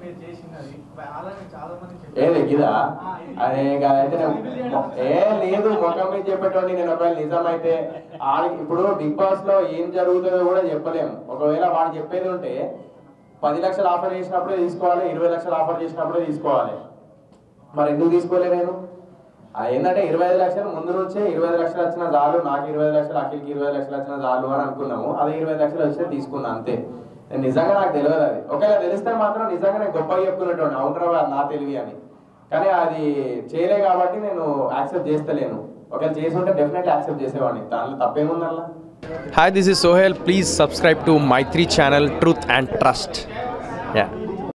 మీరు చేసినది అలానే చాలా మంది ఏది గిదా ఆ, ఇది. అదే ఇక అయితే నేను- ఏ లేదు ముఖం మీద చెప్పేటోని నేను ఒకవేళ నిజమైతే ఆడికి ఇప్పుడు బిగ్ బాస్ లో ఏం జరుగుతుందో కూడా చెప్పలేము ఒకవేళ వాడు చెప్పేది ఉంటే పది లక్షలు ఆఫర్ చేసినప్పుడే తీసుకోవాలి ఇరవై లక్షలు ఆఫర్ చేసినప్పుడే తీసుకోవాలి మరి ఎందుకు తీసుకోలే నేను అది ఏంటంటే ఇరవై ఐదు లక్షలు ముందు నుంచే ఇరవై ఐదు లక్షలు వచ్చిన చాలు నాకు ఇరవై ఐదు లక్షలు అఖిల్కి ఇరవై ఐదు లక్షలు వచ్చిన చాలు అని అనుకున్నాము అదే ఇరవై ఐదు లక్షలు వచ్చితే తీసుకున్నా అంతే నేను నిజంగా నాకు తెలియదు అది ఒకవేళ తెలిస్తే మాత్రం నిజంగా నేను గొప్పగా చెప్పుకునేటోని అవునరా నా తెలివి అని కానీ అది చేయలే కాబట్టి నేను యాక్సెప్ట్ చేస్తలేను ఒకవేళ చేసి ఉంటే డెఫినెట్లీ యాక్సెప్ట్ చేసేవాడిని దాంట్లో తప్పేముందల్లా Hi, this is Sohail. Please subscribe to my three channel Truth and Trust. Yeah.